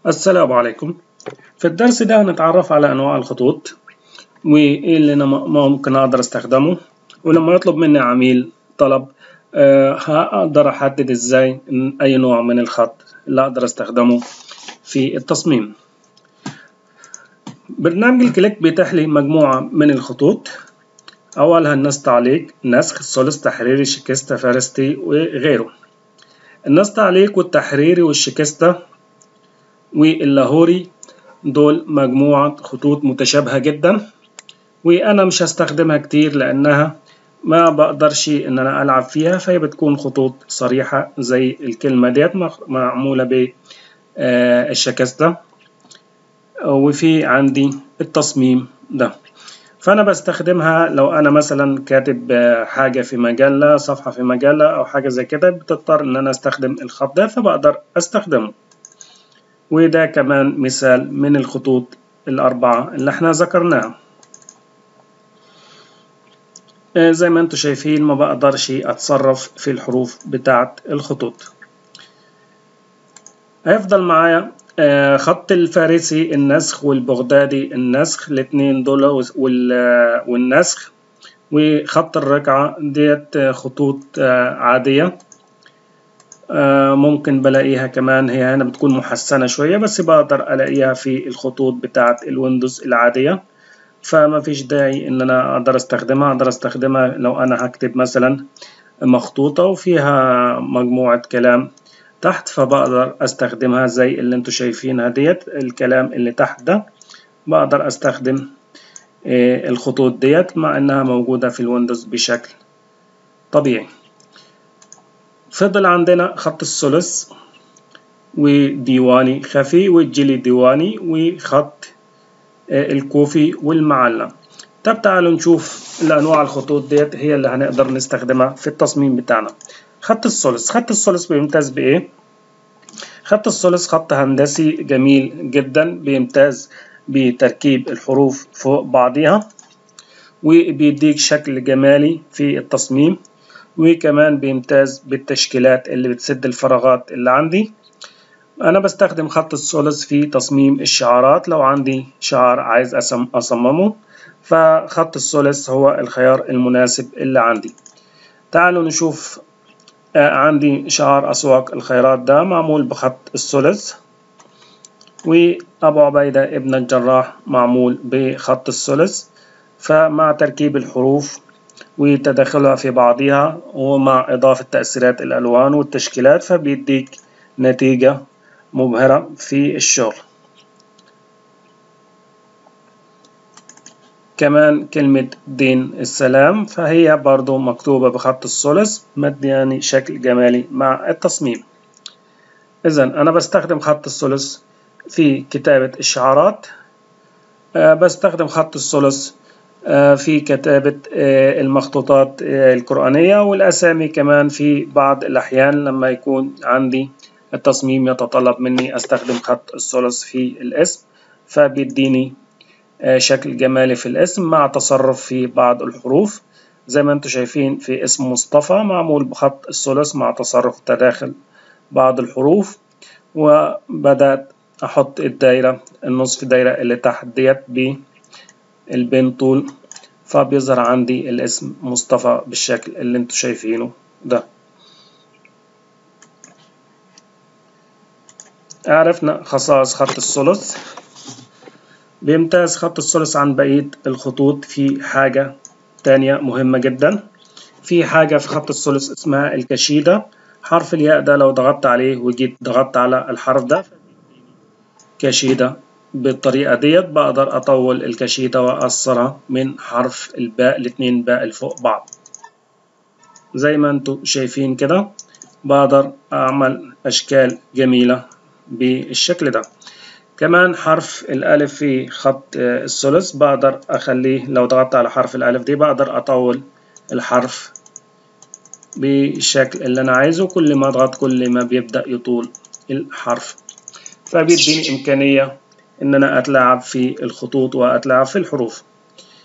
السلام عليكم في الدرس ده هنتعرف على أنواع الخطوط وإيه اللي أنا ممكن أقدر أستخدمه ولما يطلب مني عميل طلب آه، هقدر أحدد إزاي أي نوع من الخط اللي أقدر أستخدمه في التصميم برنامج الكليك بيتيح لي مجموعة من الخطوط أولها النص تعليق نسخ ثلث تحريري شيكستا فارستي وغيره النص تعليق والتحريري والشيكستا واللاهوري دول مجموعة خطوط متشابهة جدا وأنا مش هستخدمها كتير لأنها ما بقدرش إن أنا ألعب فيها فهي بتكون خطوط صريحة زي الكلمة ديت معمولة بالشكستة وفي عندي التصميم ده فأنا بستخدمها لو أنا مثلا كاتب حاجة في مجلة صفحة في مجلة أو حاجة زي كده بتضطر إن أنا أستخدم الخط ده فبقدر أستخدمه وده كمان مثال من الخطوط الأربعة اللي احنا ذكرناها زي ما انتم شايفين ما بقدرش أتصرف في الحروف بتاعة الخطوط هيفضل معايا خط الفارسي النسخ والبغدادي النسخ الاتنين دول والنسخ وخط الرقعة ديت خطوط عادية ممكن بلاقيها كمان هي هنا بتكون محسنة شوية بس بقدر ألاقيها في الخطوط بتاعة الويندوز العادية فما فيش داعي إن أنا أقدر أستخدمها أقدر أستخدمها لو أنا هكتب مثلا مخطوطة وفيها مجموعة كلام تحت فبقدر أستخدمها زي اللي انتوا شايفينها ديت الكلام اللي تحت ده بقدر أستخدم الخطوط ديت مع إنها موجودة في الويندوز بشكل طبيعي فضل عندنا خط الثلث وديواني خفي والجلي ديواني وخط الكوفي والمعلم طب تعالوا نشوف الأنواع الخطوط ديت هي اللي هنقدر نستخدمها في التصميم بتاعنا خط الثلث خط الثلث بيمتاز بإيه؟ خط الثلث خط هندسي جميل جدا بيمتاز بتركيب الحروف فوق بعضها وبيديك شكل جمالي في التصميم وكمان بيمتاز بالتشكيلات اللي بتسد الفراغات اللي عندي أنا بستخدم خط الثلث في تصميم الشعارات لو عندي شعار عايز أصممه فخط الثلث هو الخيار المناسب اللي عندي تعالوا نشوف عندي شعار أسواق الخيرات ده معمول بخط الثلث وأبو عبيدة ابن الجراح معمول بخط الثلث فمع تركيب الحروف وتداخلها في بعضها ومع إضافة تأثيرات الألوان والتشكيلات فبيديك نتيجة مبهرة في الشغل كمان كلمة دين السلام فهي برضو مكتوبة بخط الثلث مدياني شكل جمالي مع التصميم إذا أنا بستخدم خط الثلث في كتابة الشعارات أه بستخدم خط الثلث أه في كتابة أه المخطوطات القرآنية والأسامي كمان في بعض الأحيان لما يكون عندي التصميم يتطلب مني أستخدم خط الثلث في الاسم فبيديني شكل جمالي في الاسم مع تصرف في بعض الحروف زي ما انتم شايفين في اسم مصطفى معمول بخط الثلث مع تصرف تداخل بعض الحروف وبدأت أحط الدايرة النصف دايرة اللي تحت ديت بالبين طول فبيظهر عندي الاسم مصطفى بالشكل اللي انتم شايفينه ده عرفنا خصائص خط الثلث بيمتاز خط الثلث عن بقية الخطوط في حاجة تانية مهمة جدا في حاجة في خط الثلث اسمها الكشيدة حرف الياء ده لو ضغطت عليه وجيت ضغطت على الحرف ده كشيدة بالطريقة ديت بقدر أطول الكشيدة وأقصرها من حرف الباء الاتنين باء اللي فوق بعض زي ما انتوا شايفين كده بقدر أعمل أشكال جميلة بالشكل ده كمان حرف الألف في خط الثلث بقدر أخليه لو ضغطت على حرف الألف دي بقدر أطول الحرف بالشكل اللي أنا عايزه كل ما أضغط كل ما بيبدأ يطول الحرف فبيديني إمكانية إن أنا أتلاعب في الخطوط وأتلاعب في الحروف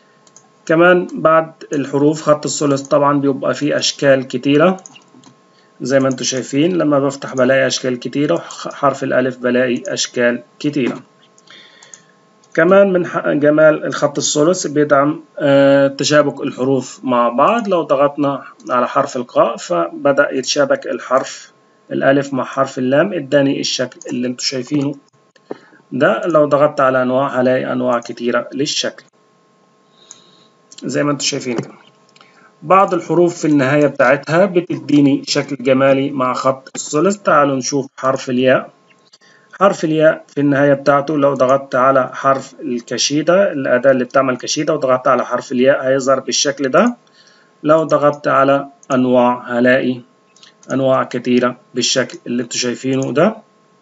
كمان بعد الحروف خط الثلث طبعا بيبقى فيه أشكال كتيرة زي ما انتم شايفين لما بفتح بلاقي أشكال كتيرة حرف الألف بلاقي أشكال كتيرة كمان من جمال الخط الثلث بيدعم تشابك الحروف مع بعض لو ضغطنا على حرف القاء فبدأ يتشابك الحرف الألف مع حرف اللام اداني الشكل اللي انتم شايفينه ده لو ضغطت على أنواع هلاقي أنواع كتيرة للشكل زي ما انتم شايفين كده بعض الحروف في النهاية بتاعتها بتديني شكل جمالي مع خط الثلث تعالوا نشوف حرف الياء حرف الياء في النهاية بتاعته لو ضغطت على حرف الكشيدة الأداة اللي بتعمل كشيدة وضغطت على حرف الياء هيظهر بالشكل ده لو ضغطت على أنواع هلاقي أنواع كتيرة بالشكل اللي انتوا شايفينه ده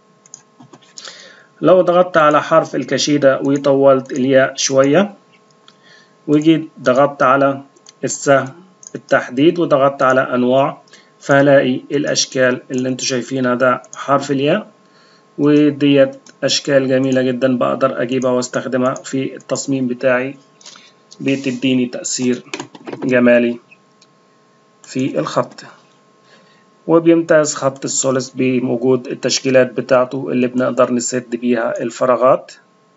لو ضغطت على حرف الكشيدة وطولت الياء شوية وجيت ضغطت على السهم التحديد وضغطت على أنواع فهلاقي الأشكال اللي انتوا شايفينها ده حرف الياء وديت أشكال جميلة جدا بقدر أجيبها واستخدمها في التصميم بتاعي بتديني تأثير جمالي في الخط وبيمتاز خط الثلث بوجود التشكيلات بتاعته اللي بنقدر نسد بيها الفراغات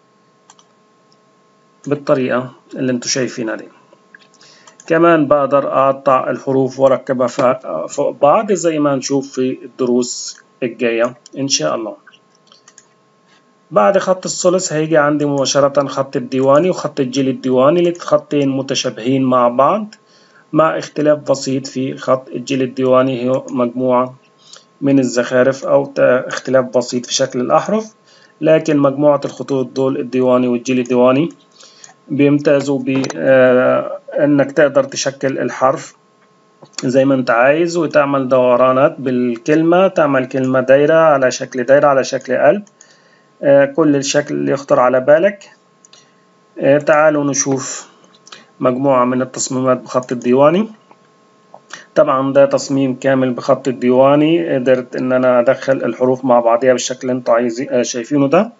بالطريقة اللي انتوا شايفينها دي كمان بقدر أقطع الحروف وأركبها فوق بعض زي ما نشوف في الدروس الجاية إن شاء الله بعد خط الثلث هيجي عندي مباشرة خط الديواني وخط الجيل الديواني خطين متشابهين مع بعض مع اختلاف بسيط في خط الجيل الديواني هي مجموعة من الزخارف أو اختلاف بسيط في شكل الأحرف لكن مجموعة الخطوط دول الديواني والجيل الديواني بيمتازوا بأنك تقدر تشكل الحرف زي ما انت عايز وتعمل دورانات بالكلمة تعمل كلمة دايرة على شكل دايرة على شكل قلب كل الشكل اللي يخطر على بالك تعالوا نشوف مجموعة من التصميمات بخط الديواني طبعا ده تصميم كامل بخط الديواني قدرت ان انا ادخل الحروف مع بعضها بالشكل اللي انتوا عايزين شايفينه ده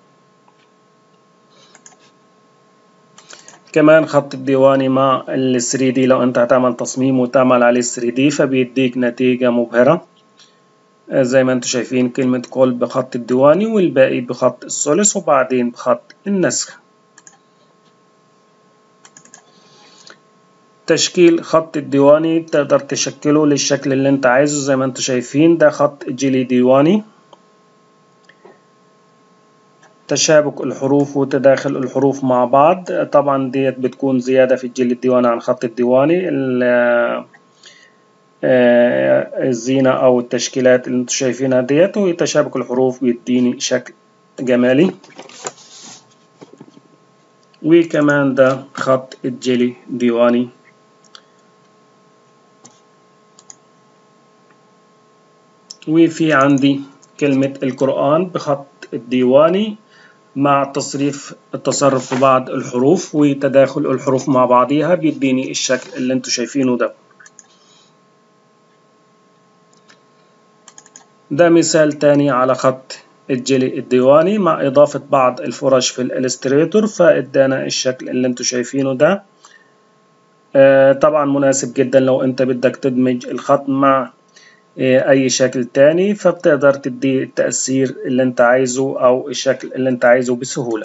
كمان خط الديواني مع ال 3 دي لو انت هتعمل تصميم وتعمل عليه 3 دي فبيديك نتيجة مبهرة زي ما انتم شايفين كلمة كل بخط الديواني والباقي بخط الثلث وبعدين بخط النسخ تشكيل خط الديواني تقدر تشكله للشكل اللي انت عايزه زي ما انتم شايفين ده خط جيلي ديواني تشابك الحروف وتداخل الحروف مع بعض طبعا ديت بتكون زيادة في الجيل الديواني عن خط الديواني الزينة أو التشكيلات اللي انتم شايفينها ديت وتشابك الحروف بيديني شكل جمالي وكمان ده خط الجيلي ديواني وفي عندي كلمة القرآن بخط الديواني مع تصريف التصرف في بعض الحروف وتداخل الحروف مع بعضها بيديني الشكل اللي انتوا شايفينه ده ده مثال تاني على خط الجيلي الديواني مع إضافة بعض الفرش في الإلستريتور فإدانا الشكل اللي انتوا شايفينه ده آه طبعا مناسب جدا لو انت بدك تدمج الخط مع اي شكل تاني فبتقدر تدي التأثير اللي انت عايزه او الشكل اللي انت عايزه بسهولة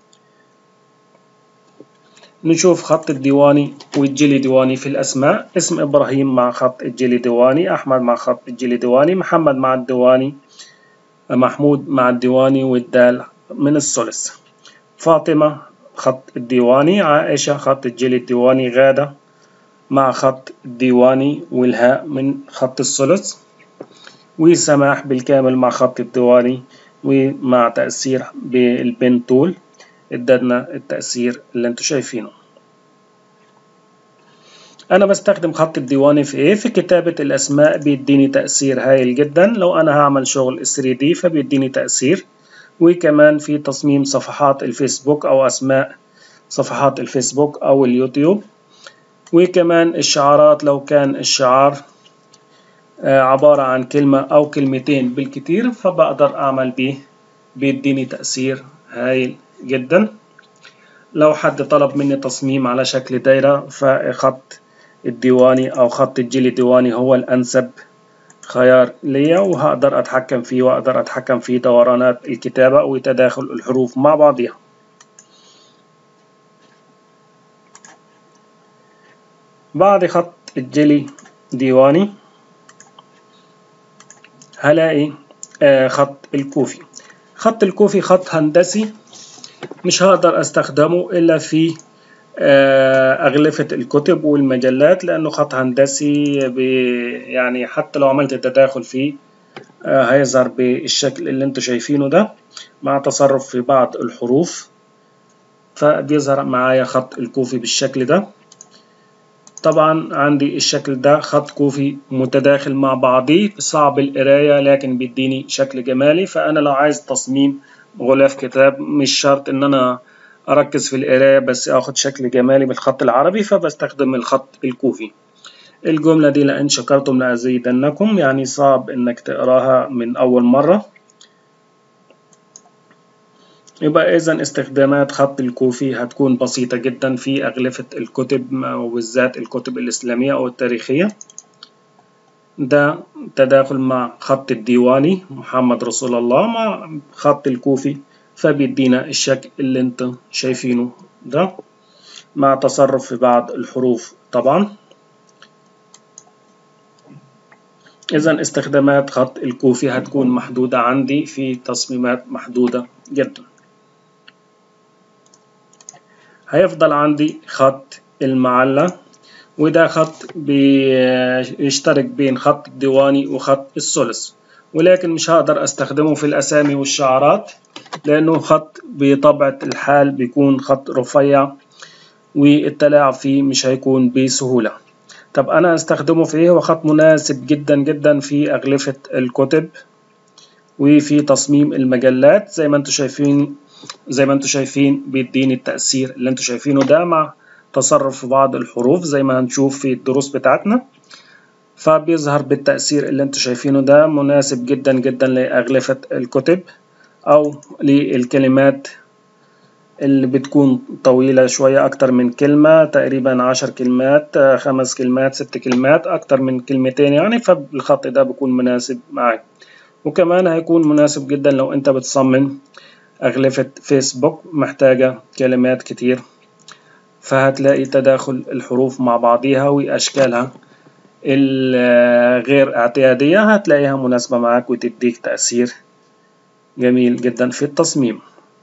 نشوف خط الديواني والجيلي ديواني في الاسماء اسم ابراهيم مع خط الجيلي ديواني احمد مع خط الجيلي ديواني محمد مع الديواني محمود مع الديواني والدال من الثلث فاطمة خط الديواني عائشة خط الجيلي الديواني غادة مع خط الديواني والهاء من خط الثلث وسماح بالكامل مع خط الديواني ومع تأثير بالبن تول ادتنا التأثير اللي انتوا شايفينه أنا بستخدم خط الديواني في إيه؟ في كتابة الأسماء بيديني تأثير هايل جدا لو أنا هعمل شغل 3D فبيديني تأثير وكمان في تصميم صفحات الفيسبوك أو أسماء صفحات الفيسبوك أو اليوتيوب وكمان الشعارات لو كان الشعار عبارة عن كلمة أو كلمتين بالكتير فبقدر أعمل بيه بيديني تأثير هايل جدا لو حد طلب مني تصميم على شكل دايرة فخط الديواني أو خط الجيل الديواني هو الأنسب خيار ليا وهقدر أتحكم فيه وأقدر أتحكم في دورانات الكتابة وتداخل الحروف مع بعضها بعد خط الجلي ديواني هلاقي آه خط الكوفي خط الكوفي خط هندسي مش هقدر استخدمه الا في آه أغلفة الكتب والمجلات لأنه خط هندسي يعني حتى لو عملت التداخل فيه آه هيظهر بالشكل اللي انتوا شايفينه ده مع تصرف في بعض الحروف فبيظهر معايا خط الكوفي بالشكل ده طبعا عندي الشكل ده خط كوفي متداخل مع بعضيه صعب القراية لكن بيديني شكل جمالي فأنا لو عايز تصميم غلاف كتاب مش شرط إن أنا أركز في القراية بس أخد شكل جمالي بالخط العربي فبستخدم الخط الكوفي الجملة دي لأن شكرتم لأزيدنكم يعني صعب إنك تقراها من أول مرة يبقى إذا استخدامات خط الكوفي هتكون بسيطة جدا في أغلفة الكتب وبالذات الكتب الإسلامية أو التاريخية ده تداخل مع خط الديواني محمد رسول الله مع خط الكوفي فبيدينا الشكل اللي انت شايفينه ده مع تصرف في بعض الحروف طبعا إذا استخدامات خط الكوفي هتكون محدودة عندي في تصميمات محدودة جدا هيفضل عندي خط المعلى وده خط بيشترك بين خط الديواني وخط الثلث ولكن مش هقدر استخدمه في الأسامي والشعارات لأنه خط بطبيعة الحال بيكون خط رفيع والتلاعب فيه مش هيكون بسهولة طب أنا أستخدمه في إيه هو خط مناسب جدا جدا في أغلفة الكتب وفي تصميم المجلات زي ما انتم شايفين زي ما انتم شايفين بيديني التأثير اللي انتم شايفينه ده مع تصرف في بعض الحروف زي ما هنشوف في الدروس بتاعتنا فبيظهر بالتأثير اللي انتم شايفينه ده مناسب جدا جدا لأغلفة الكتب أو للكلمات اللي بتكون طويلة شوية أكتر من كلمة تقريبا عشر كلمات خمس كلمات ست كلمات أكتر من كلمتين يعني فالخط ده بيكون مناسب معاك وكمان هيكون مناسب جدا لو أنت بتصمم أغلفة فيسبوك محتاجة كلمات كتير فهتلاقي تداخل الحروف مع بعضيها وأشكالها الغير اعتيادية هتلاقيها مناسبة معاك وتديك تأثير جميل جدا في التصميم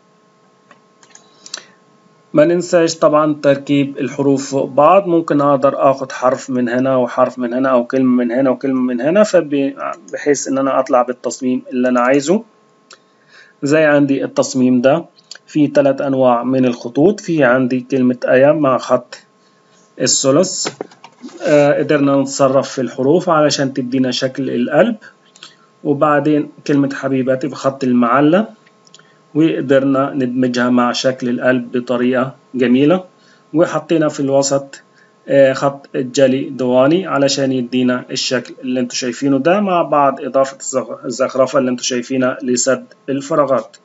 ما ننساش طبعا تركيب الحروف فوق بعض ممكن اقدر اخد حرف من هنا وحرف من هنا او كلمة من هنا وكلمة من هنا فبحيث ان انا اطلع بالتصميم اللي انا عايزه زي عندي التصميم ده في ثلاث انواع من الخطوط في عندي كلمة ايا مع خط الثلث آه قدرنا نتصرف في الحروف علشان تدينا شكل القلب وبعدين كلمة حبيباتي بخط المعلى وقدرنا ندمجها مع شكل القلب بطريقة جميلة وحطينا في الوسط خط الجلي دواني علشان يدينا الشكل اللي انتوا شايفينه ده مع بعض إضافة الزخرفة اللي انتوا شايفينها لسد الفراغات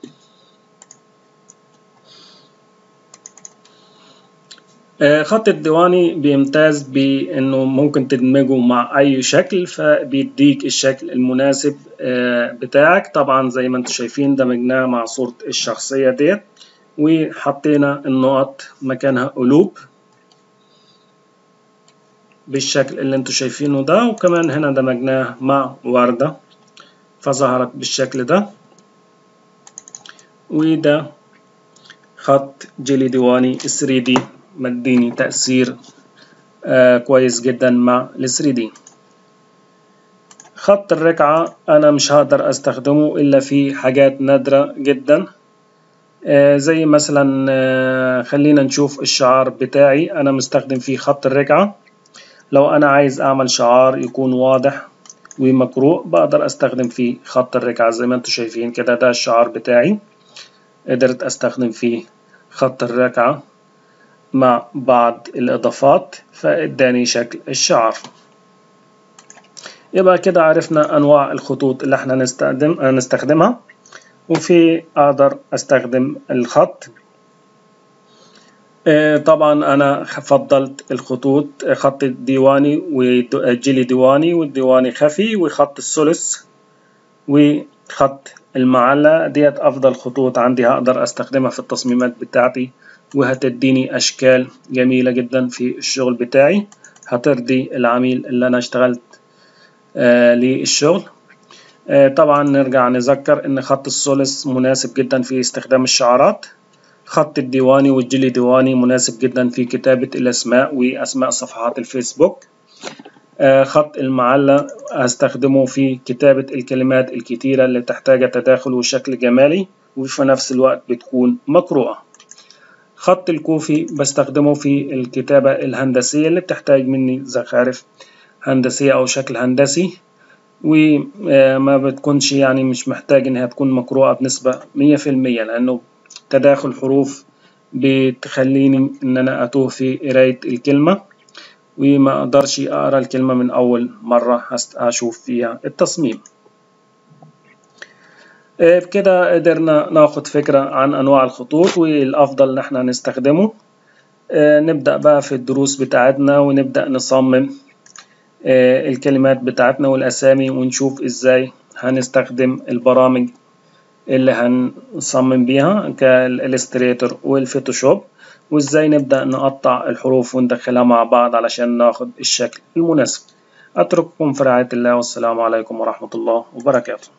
خط الديواني بيمتاز بانه ممكن تدمجه مع اي شكل فبيديك الشكل المناسب بتاعك طبعا زي ما انتم شايفين دمجناه مع صورة الشخصية ديت وحطينا النقط مكانها قلوب بالشكل اللي انتم شايفينه ده وكمان هنا دمجناه مع وردة فظهرت بالشكل ده وده خط جيلي ديواني 3 دي مديني تأثير آه كويس جدا مع ال 3 دي خط الركعة أنا مش هقدر أستخدمه إلا في حاجات نادرة جدا آه زي مثلا آه خلينا نشوف الشعار بتاعي أنا مستخدم فيه خط الركعة لو أنا عايز أعمل شعار يكون واضح ومقروء بقدر أستخدم فيه خط الركعة زي ما انتم شايفين كده ده الشعار بتاعي قدرت أستخدم فيه خط الركعة مع بعض الإضافات فإداني شكل الشعر يبقى كده عرفنا أنواع الخطوط اللي احنا نستخدم نستخدمها وفي أقدر أستخدم الخط طبعا أنا فضلت الخطوط خط الديواني وجلي ديواني والديواني خفي وخط الثلث وخط المعلى ديت أفضل خطوط عندي هقدر أستخدمها في التصميمات بتاعتي وهتديني أشكال جميلة جدا في الشغل بتاعي هترضي العميل اللي أنا اشتغلت آه للشغل آه طبعا نرجع نذكر إن خط الثلث مناسب جدا في استخدام الشعارات خط الديواني والجلي ديواني مناسب جدا في كتابة الأسماء وأسماء صفحات الفيسبوك آه خط المعلى هستخدمه في كتابة الكلمات الكتيرة اللي تحتاج تداخل وشكل جمالي وفي نفس الوقت بتكون مقروءة خط الكوفي بستخدمه في الكتابة الهندسية اللي بتحتاج مني زخارف هندسية أو شكل هندسي وما بتكونش يعني مش محتاج إنها تكون مقروءة بنسبة مية في المية لأنه تداخل حروف بتخليني إن أنا أتوه في قراية الكلمة وما أقدرش أقرأ الكلمة من أول مرة أشوف فيها التصميم بكده قدرنا ناخد فكرة عن أنواع الخطوط والأفضل إن احنا نستخدمه نبدأ بقى في الدروس بتاعتنا ونبدأ نصمم الكلمات بتاعتنا والأسامي ونشوف إزاي هنستخدم البرامج اللي هنصمم بيها كالإلستريتور والفوتوشوب وإزاي نبدأ نقطع الحروف وندخلها مع بعض علشان ناخد الشكل المناسب أترككم في رعاية الله والسلام عليكم ورحمة الله وبركاته